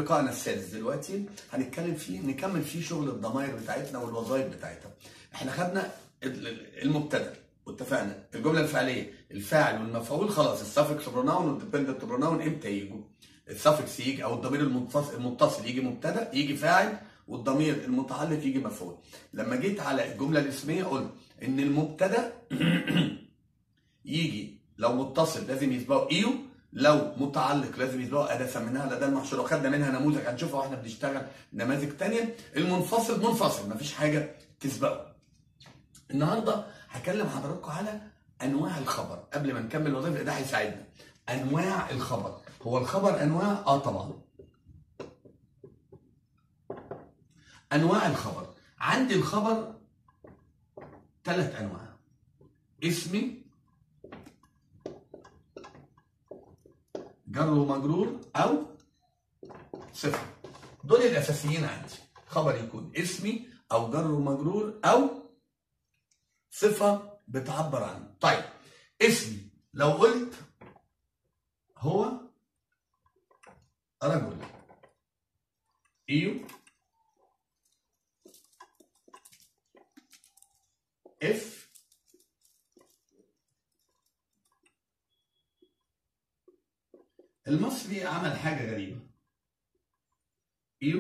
لقائنا السادس دلوقتي هنتكلم فيه نكمل فيه شغل الضمائر بتاعتنا والوظائف بتاعتها احنا خدنا ال- ال- المبتدا واتفقنا الجمله الفعليه الفاعل والمفعول خلاص السفكس بروناون والديبندنت بروناون امتى يجوا السفكس يجي او الضمير المتصل المتصل يجي مبتدا يجي فاعل والضمير المتعلق يجي مفعول لما جيت على الجمله الاسميه قلت ان المبتدا يجي لو متصل لازم يسبقه ايو لو متعلق لازم يسبقه اداه سميناها الاداه المحشوره وخدنا منها نموذج هنشوفها واحنا بنشتغل نماذج تانية المنفصل منفصل مفيش حاجه تسبقه النهارده هكلم حضراتكم على انواع الخبر قبل ما نكمل الوظيفه ده هيساعدنا انواع الخبر هو الخبر انواع اه طبعا انواع الخبر عندي الخبر ثلاث انواع اسمي جر ومجرور او صفه دول الاساسيين عندي خبر يكون اسمي او جر ومجرور او صفه بتعبر عنه طيب اسمي لو قلت هو رجل ايو اف المصري عمل حاجه غريبه يو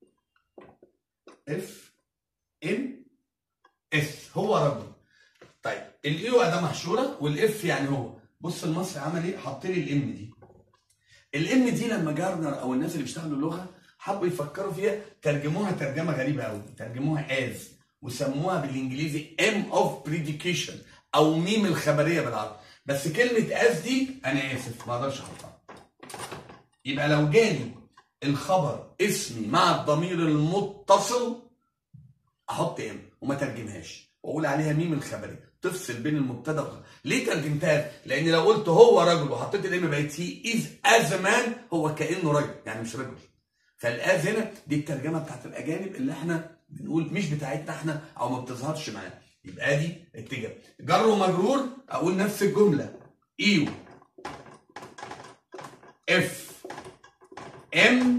اف ام اس هو رجل طيب الايو اداه محشوره والاف يعني هو بص المصري عمل ايه حط لي الام دي الام دي لما جارنر او الناس اللي بيشتغلوا اللغه حبوا يفكروا فيها ترجموها ترجمه غريبه قوي ترجموها از وسموها بالانجليزي ام اوف بريديكيشن او ميم الخبريه بالعربي بس كلمه از دي انا اسف ما اقدرش احطها يبقى لو جالي الخبر اسمي مع الضمير المتصل احط ام وما ترجمهاش واقول عليها ميم الخبريه تفصل بين المبتدا والخبر ليه ترجمتها لان لو قلت هو رجل وحطيت الام بقت هي از از مان هو كانه رجل يعني مش رجل فالاز هنا دي الترجمه بتاعت الاجانب اللي احنا بنقول مش بتاعتنا احنا او ما بتظهرش معانا يبقى دي اتجاه جر ومجرور اقول نفس الجمله ايو اف ام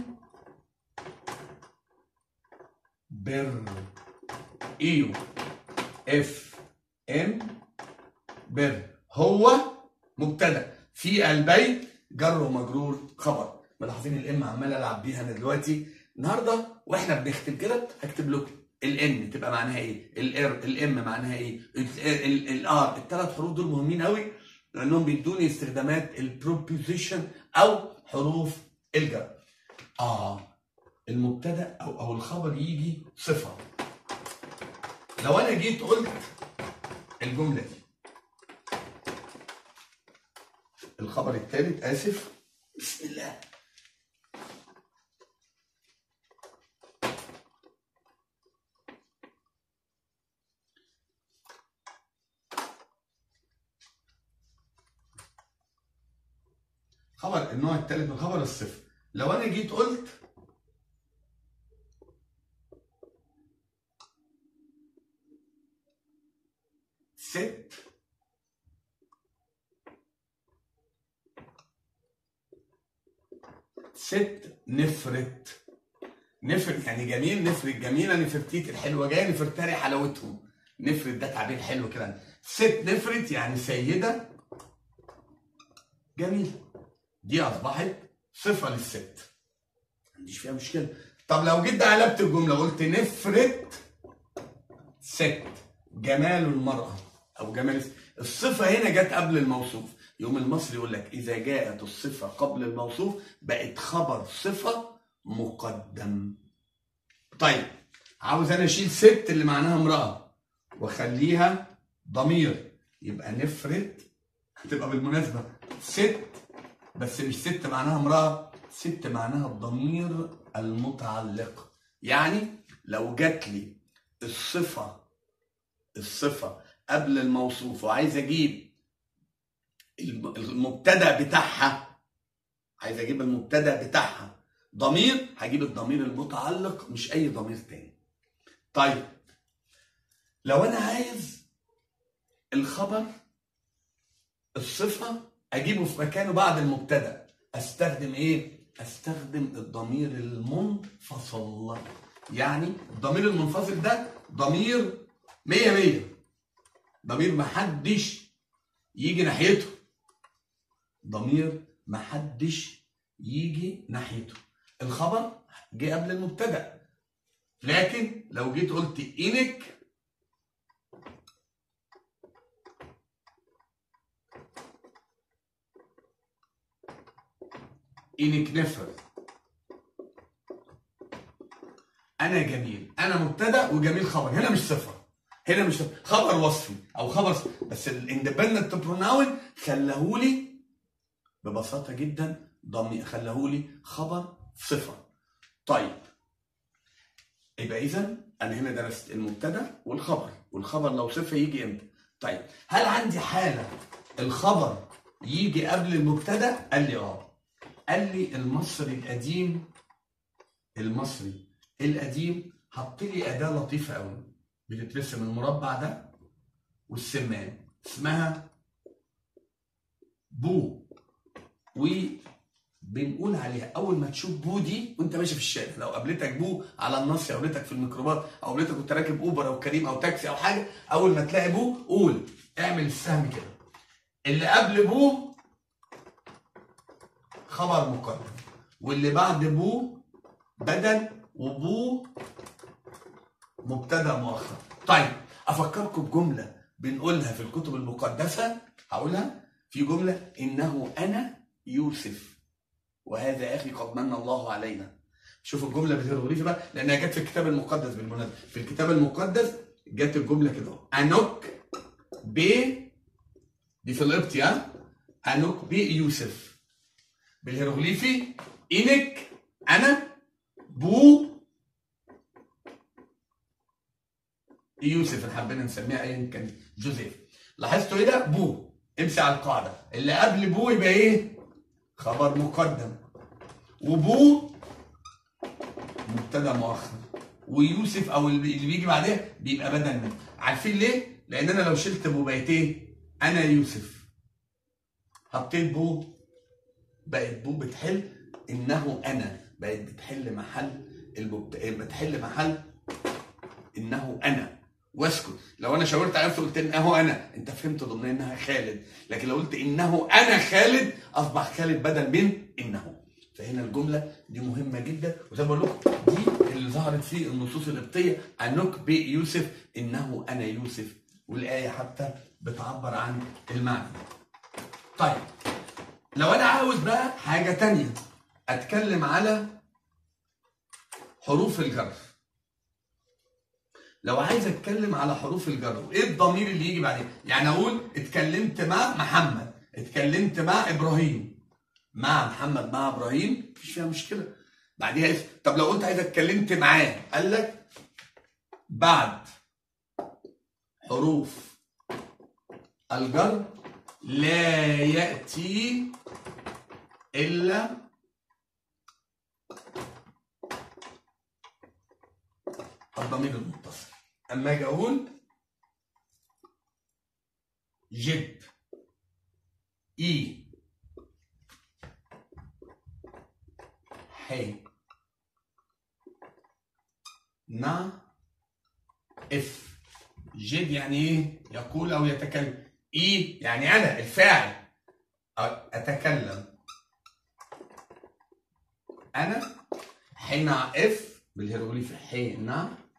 بر ايو اف ام بر هو مبتدا في البيت جر ومجرور خبر ملاحظين الام عمال العب بيها انا دلوقتي النهارده واحنا بنختم كده هكتب لكم الان تبقى معناها ايه الار الام معناها ايه الار الثلاث حروف دول مهمين قوي لانهم بيدوني استخدامات البروبوزيشن او حروف الجر اه المبتدا او او الخبر يجي صفه لو انا جيت قلت الجمله دي الخبر الثالث اسف بسم الله خبر النوع الثالث من الخبر الصفر لو انا جيت قلت ست ست نفرت نفرت يعني جميل نفرت جميله نفرتيت الحلوه جايه نفرتاري حلاوتهم نفرت ده تعبير حلو كده ست نفرت يعني سيده جميله دي اصبحت صفه للست ما عنديش فيها مشكله طب لو جيت ده قلبت الجمله قلت نفرت ست جمال المراه او جمال الصفه هنا جت قبل الموصوف يوم المصري يقول لك اذا جاءت الصفه قبل الموصوف بقت خبر صفه مقدم طيب عاوز انا اشيل ست اللي معناها امراه واخليها ضمير يبقى نفرت هتبقى بالمناسبه ست بس مش ست معناها امراه ست معناها الضمير المتعلق يعني لو جات لي الصفه الصفه قبل الموصوف وعايز اجيب المبتدا بتاعها عايز اجيب المبتدا بتاعها ضمير هجيب الضمير المتعلق مش اي ضمير تاني طيب لو انا عايز الخبر الصفه اجيبه في مكانه بعد المبتدا استخدم ايه استخدم الضمير المنفصل يعني الضمير المنفصل ده ضمير مية مية ضمير محدش يجي ناحيته ضمير محدش يجي ناحيته الخبر جه قبل المبتدا لكن لو جيت قلت انك انك نفر انا جميل انا مبتدا وجميل خبر هنا مش صفه هنا مش صفة. خبر وصفي او خبر صفي. بس الاندبندنت بروناون خلاهولي ببساطه جدا ضمير خلاهولي خبر صفه طيب يبقى اذا انا هنا درست المبتدا والخبر والخبر لو صفه يجي امتى طيب هل عندي حاله الخبر يجي قبل المبتدا قال لي اه قال لي المصري القديم المصري القديم حط لي اداه لطيفه قوي بتترسم المربع ده والسمان اسمها بو وبنقول عليها اول ما تشوف بو دي وانت ماشي في الشارع لو قابلتك بو على النص او قابلتك في الميكروباص او قابلتك وانت راكب اوبر او كريم او تاكسي او حاجه اول ما تلاقي بو قول اعمل السهم كده اللي قبل بو خبر مقدم واللي بعد بو بدل وبو مبتدا مؤخر طيب افكركم بجمله بنقولها في الكتب المقدسه هقولها في جمله انه انا يوسف وهذا اخي قد من الله علينا شوف الجمله بالهيروغليفي بقى لانها جت في الكتاب المقدس بالمناسبه في الكتاب المقدس جت الجمله كده انوك ب دي في القبطي ها انوك ب يوسف بالهيروغليفي انك انا بو يوسف اللي حبينا نسميها ايا كان جوزيف لاحظتوا ايه ده بو امشي على القاعده اللي قبل بو يبقى ايه خبر مقدم وبو مبتدا مؤخر ويوسف او اللي بيجي بعدها بيبقى بدل منه عارفين ليه لان انا لو شلت بو بقيت ايه انا يوسف حطيت بو بقت بو بتحل انه انا بقت بتحل محل المبت... بتحل محل انه انا واسكت لو انا شاورت على نفسي قلت انه انا انت فهمت ضمن انها خالد لكن لو قلت انه انا خالد اصبح خالد بدل من انه فهنا الجمله دي مهمه جدا وزي ما بقول لكم دي اللي ظهرت في النصوص القبطيه انك بيوسف انه انا يوسف والايه حتى بتعبر عن المعنى طيب لو انا عاوز بقى حاجه تانية اتكلم على حروف الجر لو عايز اتكلم على حروف الجر ايه الضمير اللي يجي بعدين يعني اقول اتكلمت مع محمد اتكلمت مع ابراهيم مع محمد مع ابراهيم مفيش فيها مشكله بعديها اسم طب لو قلت عايز اتكلمت معاه قال لك بعد حروف الجر لا ياتي الا الضمير المتصل اما اجي اقول جد اي حي نا اف جد يعني ايه يقول او يتكلم اي يعني انا الفاعل اتكلم انا حين اف بالهيروغليف حين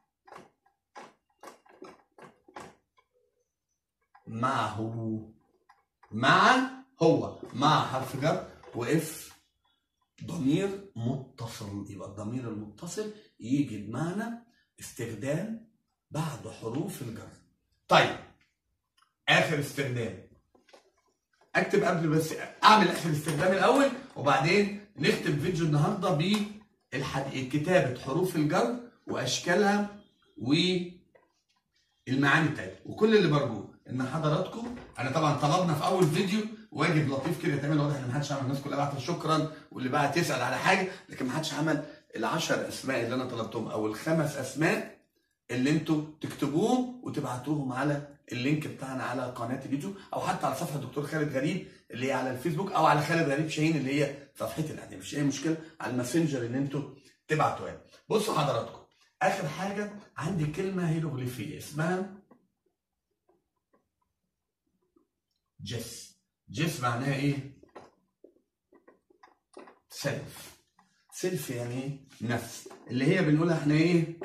معه مع هو مع حرف جر واف ضمير متصل يبقى الضمير المتصل يجي بمعنى استخدام بعد حروف الجر طيب اخر استخدام اكتب قبل بس اعمل اخر استخدام الاول وبعدين نختم فيديو النهارده بكتابه حروف الجر واشكالها والمعاني بتاعتها وكل اللي برجوه ان حضراتكم انا طبعا طلبنا في اول فيديو واجب لطيف كده يتعمل واضح ان ما حدش عمل الناس كلها بعتت شكرا واللي بعت يسال على حاجه لكن ما حدش عمل العشر اسماء اللي انا طلبتهم او الخمس اسماء اللي انتوا تكتبوهم وتبقوا وتبعتوهم على اللينك بتاعنا على قناه اليوتيوب او حتى على صفحه الدكتور خالد غريب اللي هي على الفيسبوك او على خالد غريب شاهين اللي هي صفحتي العاديه مفيش اي مشكله على الماسنجر ان انتوا تبعتوها بصوا حضراتكم اخر حاجه عندي كلمه هيروغليفيه اسمها جس جس معناها ايه سيلف سيلف يعني ايه نفس اللي هي بنقولها احنا ايه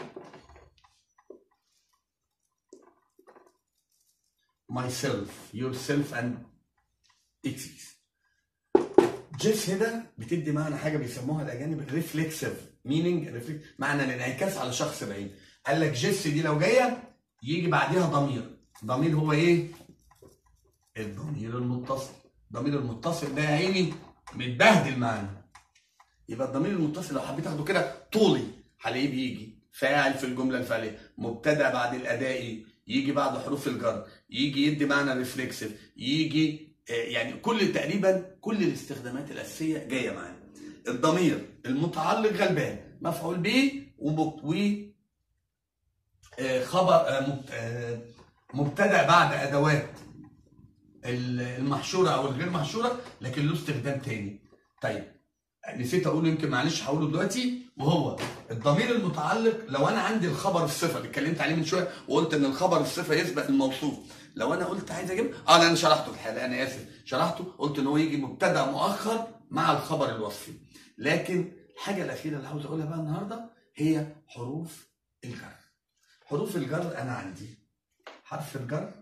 myself yourself and exist جيس هنا بتدي معنى حاجه بيسموها الاجانب ريفلكسيف مينينج معنى الانعكاس على شخص بعيد قال لك جيس دي لو جايه يجي بعديها ضمير ضمير هو ايه الضمير المتصل الضمير المتصل ده يا عيني متبهدل معانا يبقى الضمير المتصل لو حبيت اخده كده طولي هلاقيه بيجي فاعل في الجمله الفعليه مبتدا بعد الاداء يجي بعد حروف الجر يجي يدي معنى ريفلكسيف يجي آه، يعني كل تقريبا كل الاستخدامات الاساسيه جايه معانا الضمير المتعلق غلبان مفعول به ومب- و آه، خبر آه، مبت- آه، مبتدا بعد ادوات ال- المحشوره او الغير محشوره لكن له استخدام تاني طيب نسيت اقول يمكن معلش هقوله دلوقتي وهو الضمير المتعلق لو انا عندي الخبر الصفه اللي اتكلمت عليه من شويه وقلت ان الخبر الصفه يسبق الموصوف لو انا قلت عايز اجيب اه لا انا شرحته في الحلقه انا اسف شرحته قلت ان هو يجي مبتدا مؤخر مع الخبر الوصفي لكن الحاجه الاخيره اللي عاوز اقولها بقى النهارده هي حروف الجر حروف الجر انا عندي حرف الجر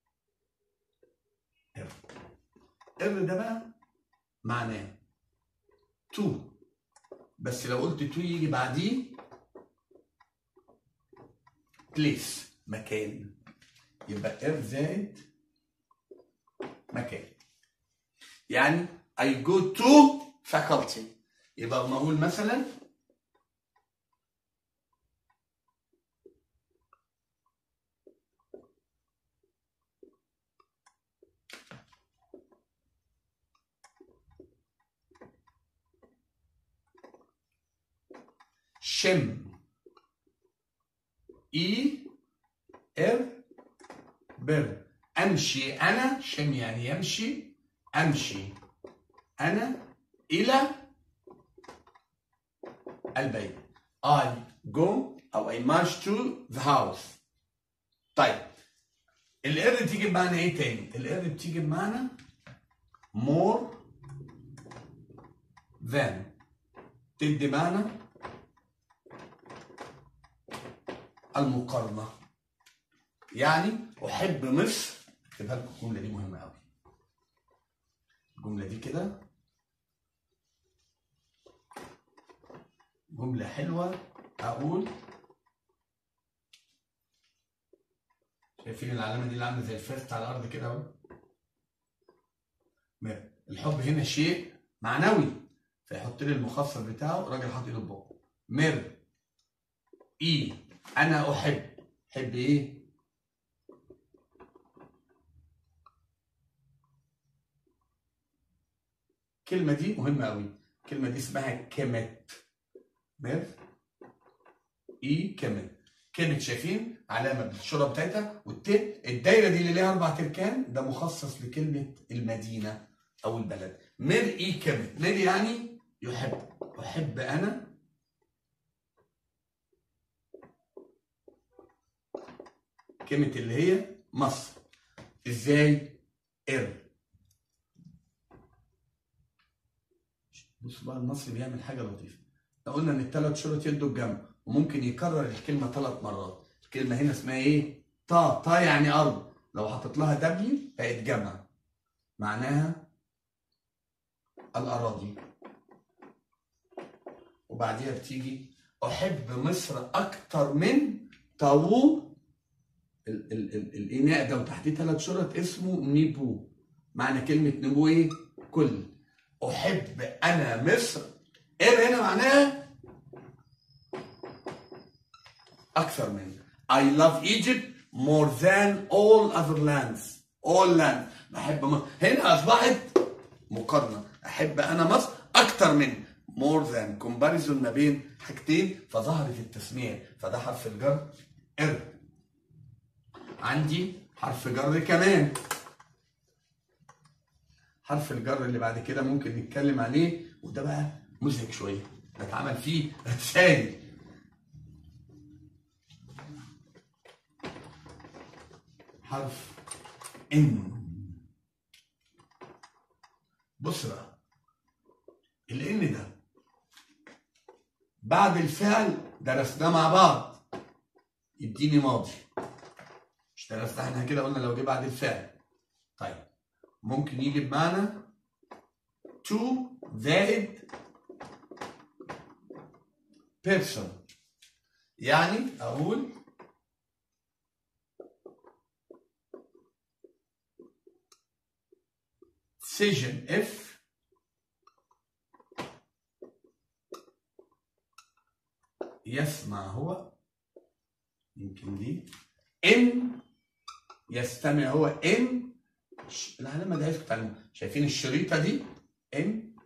ار ار ده بقى معناه تو بس لو قلت تو يجي بعديه بليس مكان يبقى ار زائد مكان يعني I go to faculty يبقى لما اقول مثلا شم اي ار بر امشي انا شم يعني يمشي امشي انا الى البيت I go او I march to the house طيب الار تيجي بمعنى ايه تاني الار بتيجي بمعنى more than تدي معنى المقارنة يعني أحب مصر اكتبها لكم الجملة دي مهمة أوي الجملة دي كده جملة حلوة أقول شايفين العلامة دي اللي عاملة زي الفاست على الأرض كده أهو ما- الحب هنا شيء معنوي فيحط لي المخصص بتاعه الراجل حاطط ايده في بقه مر اي انا احب احب ايه الكلمة دي مهمة قوي الكلمة دي اسمها كمت مر اي كمت كلمة شايفين علامة بالشرة بتاعتها والت الدايرة دي اللي ليها أربع تركان ده مخصص لكلمة المدينة أو البلد مر اي كمت مر يعني يحب أحب أنا كلمة اللي هي مصر ازاي ار بص بقى المصري بيعمل حاجة لطيفة احنا قلنا ان الثلاث شرط يدوا الجمع وممكن يكرر الكلمة ثلاث مرات الكلمة هنا اسمها ايه طا طا يعني ارض لو حطيت لها دبليو بقت جمع معناها الاراضي وبعديها بتيجي احب مصر اكتر من طاووس ال- ال- ال- الاناء ده وتحتيه ثلاث شرط اسمه نيبو معنى كلمه نيبو ايه؟ كل احب انا مصر ايه هنا معناها اكثر من I love Egypt more than all other lands all lands بحب مصر هنا اصبحت مقارنه احب انا مصر اكثر من more than comparison ما بين حاجتين فظهرت التسميه فده حرف الجر ار عندي حرف جر كمان حرف الجر اللي بعد كده ممكن نتكلم عليه وده بقى مزعج شويه ده اتعمل فيه رسائل حرف ان بص بقى الان ده بعد الفعل درسناه مع بعض يديني ماضي مش درسنا احنا كده قلنا لو جه بعد الفعل طيب ممكن يجي بمعنى to زائد person يعني اقول decision if يسمع هو يمكن دي ان يستمع هو ان ش- العلامه دي عايزكم تعلموا شايفين الشريطه دي ان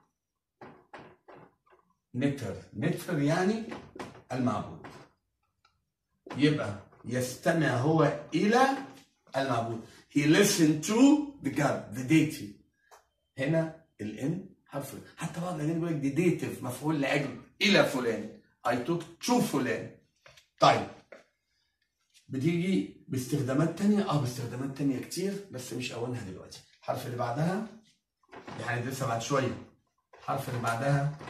نتر نتر يعني المعبود يبقى يستمع هو الى المعبود he listened to the God the deity هنا الان حرف حتى بعض الاجانب يقول لك دي ديتيف مفعول لاجل الى فلان I took to فلان طيب بتيجي باستخدامات تانية اه باستخدامات تانية كتير بس مش اولها دلوقتي الحرف اللي بعدها دي هندرسها بعد شوية الحرف اللي بعدها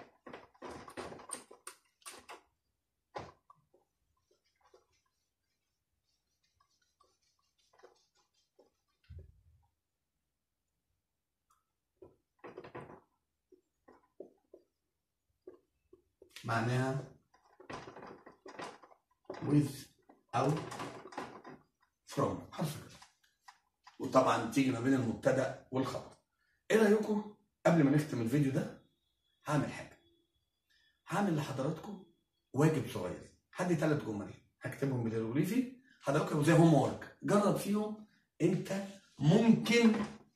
معناها with أو from حرف كده وطبعا تيجي ما بين المبتدأ والخبر ايه رأيكم قبل ما نختم الفيديو ده هعمل حاجة هعمل لحضراتكم واجب صغير حد ثلاث جمل هكتبهم بالهيروغليفي حضراتكم زي هوم ورك جرب فيهم انت ممكن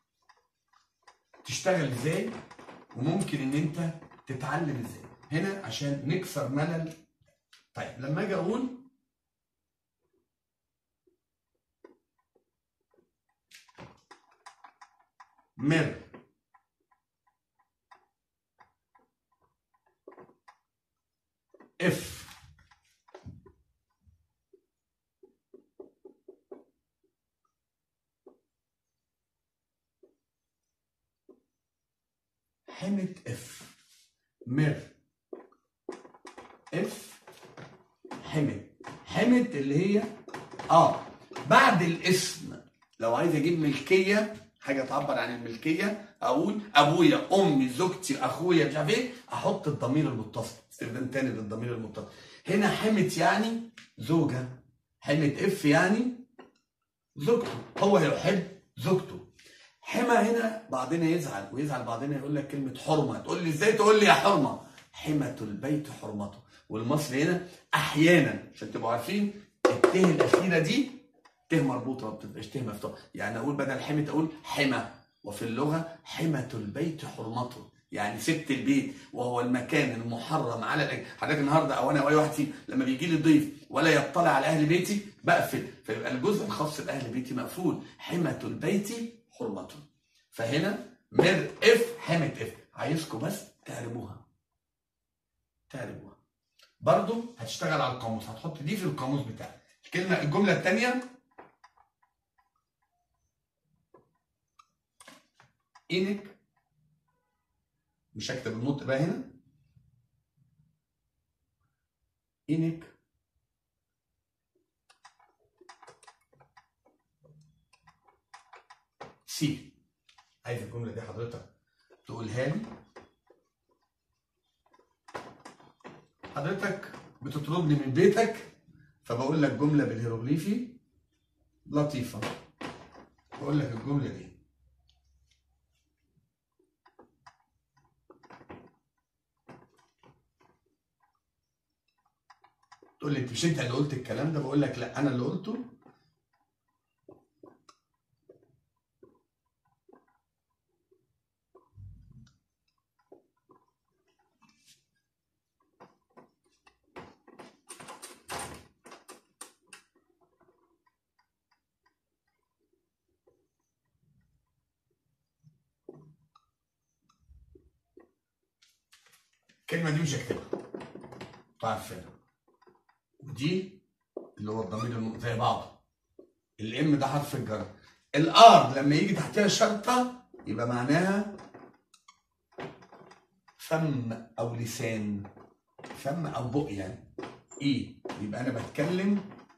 تشتغل ازاي وممكن ان انت تتعلم ازاي هنا عشان نكسر ملل طيب لما اجي اقول مر اف حمد اف مر اف حمد حمد اللي هي اه بعد الاسم لو عايز اجيب ملكيه حاجه تعبر عن الملكيه اقول ابويا امي زوجتي اخويا مش عارف ايه احط الضمير المتصل استخدام تاني للضمير المتصل هنا حمت يعني زوجه حمت اف يعني زوجته هو يحب زوجته حمى هنا بعضنا يزعل ويزعل بعضنا يقول لك كلمه حرمه تقول لي ازاي تقول لي يا حرمه حمة البيت حرمته والمصري هنا احيانا عشان تبقوا عارفين الته الاخيره دي ته مربوطه ما بتبقاش ته مفتوحه يعني اقول بدل حمة اقول حمى وفي اللغه حمة البيت حرمته يعني ست البيت وهو المكان المحرم على الأج... حضرتك النهارده او انا او اي واحد فينا لما بيجي لي ضيف ولا يطلع على اهل بيتي بقفل فيبقى الجزء الخاص باهل بيتي مقفول حمة البيت حرمته فهنا مر اف حمة اف عايزكم بس تعربوها تعربوها برضو هتشتغل على القاموس هتحط دي في القاموس بتاعك الكلمه الجمله الثانيه انك مش هكتب النطق بقى هنا انك سي عايز الجمله دي حضرتك تقولها لي حضرتك بتطردني من بيتك فبقول لك جمله بالهيروغليفي لطيفه بقول لك الجمله دي تقول لي انت مش انت اللي قلت الكلام ده بقول لك لا انا اللي قلته الكلمه دي مش هكتبها انتوا عارفينها ودي اللي هو الضمير الم- زي بعضه الام ده حرف الجر الار لما يجي تحتها شرطه يبقى معناها فم او لسان فم او بق يعني ايه يبقى انا بتكلم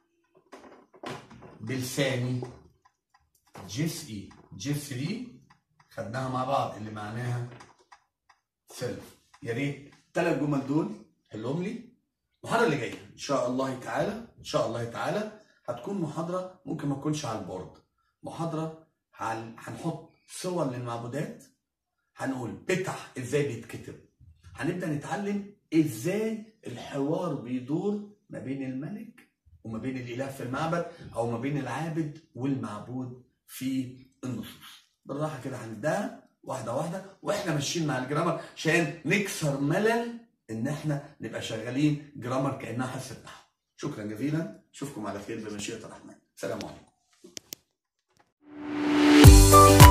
بلساني جس اي جس دي خدناها مع بعض اللي معناها سيلف يا ريت الثلاث جمل دول حلهم لي المحاضره اللي جايه ان شاء الله تعالى ان شاء الله تعالى هتكون محاضره ممكن ما تكونش على البورد محاضره عن هنحط صور للمعبودات هنقول بتح ازاي بيتكتب هنبدا نتعلم ازاي الحوار بيدور ما بين الملك وما بين الاله في المعبد او ما بين العابد والمعبود في النصوص بالراحه كده هنبداها واحده واحده واحنا ماشيين مع الجرامر عشان نكسر ملل ان احنا نبقى شغالين جرامر كانها حصه نحو شكرا جزيلا اشوفكم على خير بمشيئه الرحمن سلام عليكم